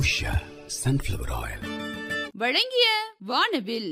Usha sunflower oil வழங்கிய வானவில்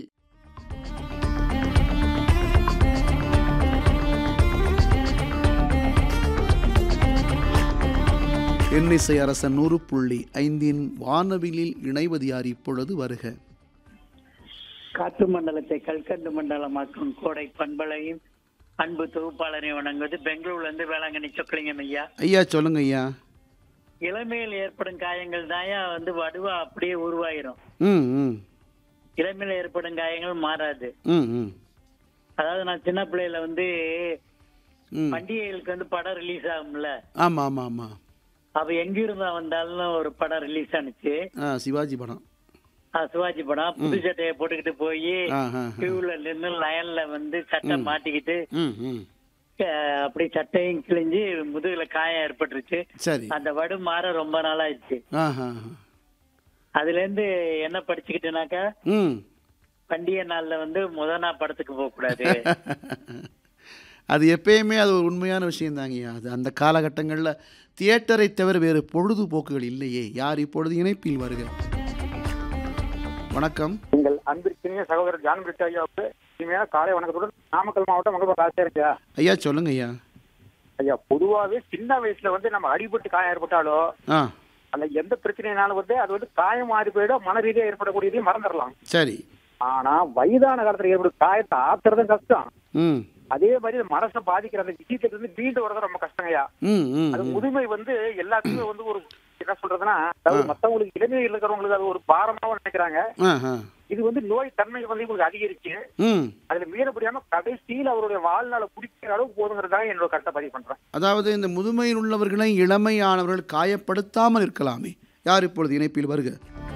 எண்ணிசை அரசன் நூறு புள்ளி ஐந்தின் வானவிலில் இணைவது யார் இப்பொழுது வருக காற்று மண்டலத்தை கல்கண்டு மண்டலமாக்கும் கோடை பண்பலையும் அன்பு தொகுப்பாளரை வணங்குவது பெங்களூர்ல இருந்து வேளாங்கண்ணி சொக்கலிங்கம் ஐயா ஐயா சொல்லுங்க ஐயா இளமையில் ஏற்படும் காயங்கள் தாயா வந்து வடுவா அப்படியே உருவாயிரும் ம் ம் இளமையில ஏற்படும் காயங்கள் மாறாது ம் ம் அதாவது நான் சின்ன பிள்ளையில வந்து ம் பண்டிகைகளுக்கு வந்து படம் ரிலீஸ் ஆகும்ல ஆமாம் ஆமாம் ஆமாம் அப்ப எங்கிருந்தா வந்தாலும் ஒரு படம் ரிலீஸ் ஆனிச்சு ஆ சிவாஜி படம் ஆ, சிவாஜி படம் புது சட்டையை போட்டுக்கிட்டு போய் ஆ ஆ ஆ. கியூல நின்று லயன்ல வந்து சட்டை மாட்டிக்கிட்டு ம் ம் அஹ், அப்படி சட்டையும் கிழிஞ்சு முதுகுல காயம் ஏற்பட்டுருச்சு சரி அந்த வடு மாற ரொம்ப நாளாயிடுச்சு ஆ ஆ ஆ. அதுல இருந்து என்ன படிச்சுக்கிட்டேனாக்கா ம் பண்டிகை நாள்ல வந்து முத நாள் படத்துக்கு போக கூடாது அது எப்பயுமே அது ஒரு உண்மையான விஷயம்தாங்கய்யா அது அந்த காலகட்டங்களில் தியேட்டரை தவிர வேறு பொழுதுபோக்குகள் இல்லையே யார் இப்பொழுது இணைப்பில் வருக வணக்கம் எங்கள் அன்பிற்கினிய சகோதரர் ஜான் பிரிட் ஐயாவுக்கு இனிமையான காலை வணக்கத்துடன் நாமக்கல் மாவட்டம் மங்கபா ஐயா ஐயா சொல்லுங்க ஐயா ஐயா பொதுவாகவே சின்ன வயசுல வந்து நம்ம அடிபட்டு காயம் ஏற்பட்டாலோ ஆ அல்ல எந்த பிரச்சனைனாலும் வந்து அது வந்து காயம் மாறி போயிடும் மன ரீதியா ஏற்படக்கூடியதையும் மறந்துடலாம் சரி ஆனா வயதான காலத்துல ஏற்படும் காயத்தை ஆத்துறதும் கஷ்டம் ம் அதே மாதிரி மனசை பாதிக்கிற அந்த விஷயத்துல இருந்து மீண்டு வரது ரொம்ப கஷ்டங்கய்யா ம் ம் அது ம். முதுமை வந்து எல்லாத்துக்குமே வந்து ஒரு என்ன சொல்றதுன்னா அதாவது மத்தவங்களுக்கு இளமையில் இருக்கிறவங்களுக்கு அது ஒரு பாரமாவும் நினைக்கிறாங்க ஆ ஆ இது வந்து நோய் தன்மை வந்து உங்களுக்கு அதிகரிச்சு ம் அதுல மீறப்படியாம கடைசியில் அவருடைய வாழ்நாளை குடிக்கிற அளவுக்கு போதுங்கிறதாக என்னோட கருத்தை பதிவு பண்றேன் அதாவது இந்த முதுமையில் உள்ளவர்களை இளமையானவர்கள் காயப்படுத்தாமல் இருக்கலாமே யார் இப்பொழுது இணைப்பில் வருக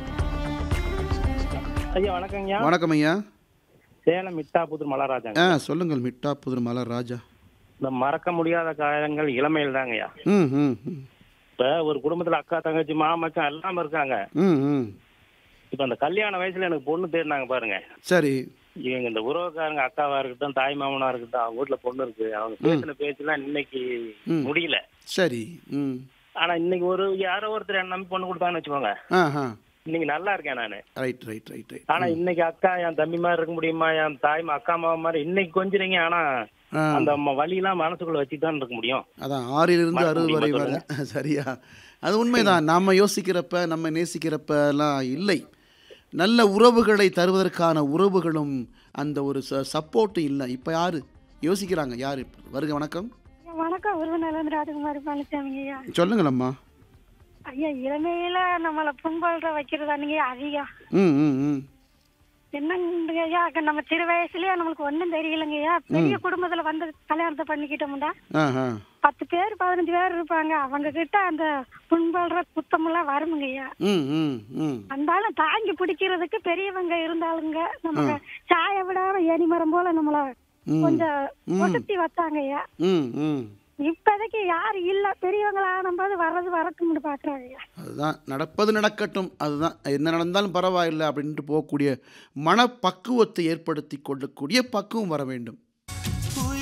ஐயா வணக்கங்கய்யா வணக்கம் ஐயா சேலம் மிட்டாபுதூர் மலராஜாங்க ஆ சொல்லுங்கள் மிட்டா புதுர் மலர் ராஜா இந்த மறக்க முடியாத காயங்கள் இளமையில் தாங்கய்யா ம் ம் ம் இப்ப ஒரு குடும்பத்துல அக்கா தங்கச்சி மாமச்சான் எல்லாம் இருக்காங்க ம் ம் இப்ப அந்த கல்யாண வயசுல எனக்கு பொண்ணு தேடினாங்க பாருங்க சரி இவங்க இந்த உறவுக்காரங்க அக்காவா இருக்கட்டும் தாய் மாமனா இருக்கட்டும் அவங்க வீட்டுல பொண்ணு இருக்கு அவங்க பேசின பேச்செல்லாம் இன்னைக்கு ம். முடியல சரி ம் ஆனா இன்னைக்கு ஒரு யாரோ ஒருத்தர் என்ன நம்பி பொண்ணு கொடுத்தாங்கன்னு வச்சுக்கோங்க ஆ ஆ இன்னைக்கு நல்லா இருக்கேன் நானு ரைட் ரைட் ரைட் ரைட் ஆனா இன்னைக்கு அக்கா என் தம்பி மாதிரி இருக்க முடியுமா என் தாய் மா- அக்கா மாமா மாதிரி இன்னைக்கு கொஞ்சிறீங்க ஆனா ஆ அந்த ம- வலியெல்லாம் மனசுக்குள்ள வச்சுட்டு தான் இருக்க முடியும் அதான் ஆறிலிருந்து மறக்க அறுபது வரை முடியுமா வர சரியா அது உண்மைதான் நம்ம யோசிக்கிறப்ப நம்ம நேசிக்கிறப்ப எல்லாம் இல்லை நல்ல உறவுகளை தருவதற்கான உறவுகளும் அந்த ஒரு ச சப்போர்ட்டும் இல்லை இப்போ யாரு யோசிக்கிறாங்க யார் வருக வணக்கம் வணக்கம் உருவநலன் ராஜகுமாரி பழனிசாமிங்க ஐயா சொல்லுங்களம்மா ஐயா இளமையில நம்மளை புண்படுற வைக்கிறதானுங்க அதிகம் ம் ம் ம் என்னங்க ஐயா அங்க நம்ம சிறு வயசுலயே நம்மளுக்கு ஒண்ணும் தெரியலங்க ஐயா பெரிய குடும்பத்துல வந்து கல்யாணத்தை பண்ணிக்கிட்டோம்டா ஆ ஆ பத்து பேர் பதினஞ்சு பேர் இருப்பாங்க அவங்க கிட்ட அந்த புண்படுற குத்தமெல்லாம் வருமுங்க ஐயா ம் ம் ம் அந்தாலும் தாங்கி பிடிக்கிறதுக்கு பெரியவங்க இருந்தாலுங்க நமக்கு சாய விடாம எரிமரம் போல நம்மள ம். கொஞ்சம் ம். ஒசத்தி வச்சாங்க ஐயா ம் ம் இப்போதைக்கு யாரு இல்ல பெரியவங்களா ஆனம்போது வர்றது வரட்டும்னு பாக்குறாங்க ஐயா அதுதான் நடப்பது நடக்கட்டும் அதுதான் என்ன நடந்தாலும் பரவாயில்லை அப்படின்ட்டு போகக்கூடிய மனப்பக்குவத்தை ஏற்படுத்தி கொள்ளக்கூடிய பக்குவம் வர வேண்டும்